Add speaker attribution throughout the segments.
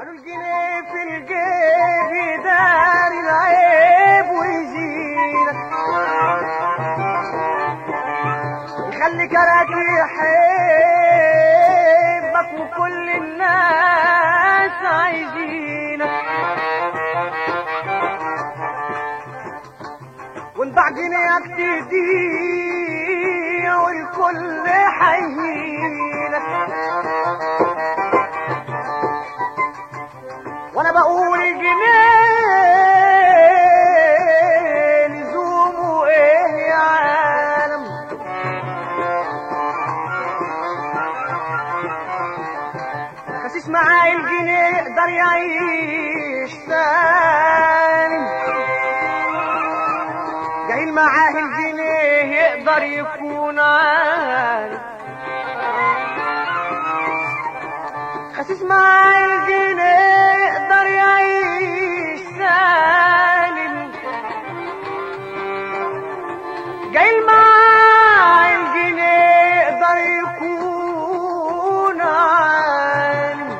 Speaker 1: قالوا الجنيه في الجيب يدار العيب ويزينك يخلي كراك يحبك وكل الناس عايزينك وان بعد جنيك تضيع والكل حيهينك وانا بقول جنيه لزومه ايه يا عالم خسيس معاي الجنيه يقدر يعيش ثاني جايل معاه الجنيه يقدر يكون عالم خسيس معاه الجنيه يقدر يعيش سالم جايل معاه الجنيه يقدر يكون عالم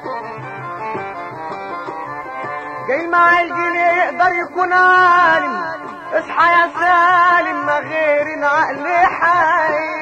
Speaker 1: جاي مع الجنيه يقدر يكون عالم اصحى يا سالم ما غير العقل حي